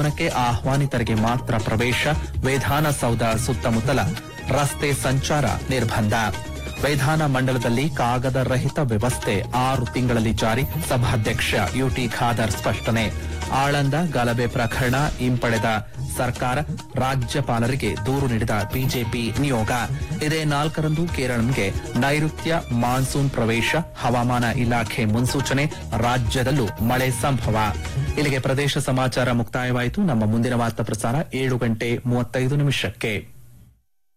ಭವನಕ್ಕೆ ಆಹ್ವಾನಿತರಿಗೆ ಮಾತ್ರ ಪ್ರವೇಶ ವಿಧಾನಸೌಧ ಸುತ್ತಮುತ್ತಲ ರಸ್ತೆ ಸಂಚಾರ ನಿರ್ಬಂಧ ವಿಧಾನ ಮಂಡಲದಲ್ಲಿ ಕಾಗದ ರಹಿತ ವ್ಯವಸ್ಥೆ ಆರು ತಿಂಗಳಲ್ಲಿ ಜಾರಿ ಸಭಾಧ್ಯಕ್ಷ ಯುಟಿ ಖಾದರ್ ಸ್ಪಷ್ಟನೆ ಆಳಂದ ಗಲಭೆ ಪ್ರಕರಣ ಹಿಂಪಡೆದ ಸರ್ಕಾರ ರಾಜ್ಯಪಾಲರಿಗೆ ದೂರು ನೀಡಿದ ಬಿಜೆಪಿ ನಿಯೋಗ ಇದೇ ನಾಲ್ಕರಂದು ಕೇರಳಂಗೆ ನೈಋತ್ಯ ಮಾನ್ಸೂನ್ ಪ್ರವೇಶ ಹವಾಮಾನ ಇಲಾಖೆ ಮುನ್ಸೂಚನೆ ರಾಜ್ಯದಲ್ಲೂ ಮಳೆ ಸಂಭವ ಇಲ್ಲಿಗೆ ಪ್ರದೇಶ ಸಮಾಚಾರ ಮುಕ್ತಾಯವಾಯಿತು ನಮ್ಮ ಮುಂದಿನ ವಾರ್ತಾ ಪ್ರಸಾರ ಏಳು ಗಂಟೆ ಮೂವತ್ತೈದು ನಿಮಿಷಕ್ಕೆ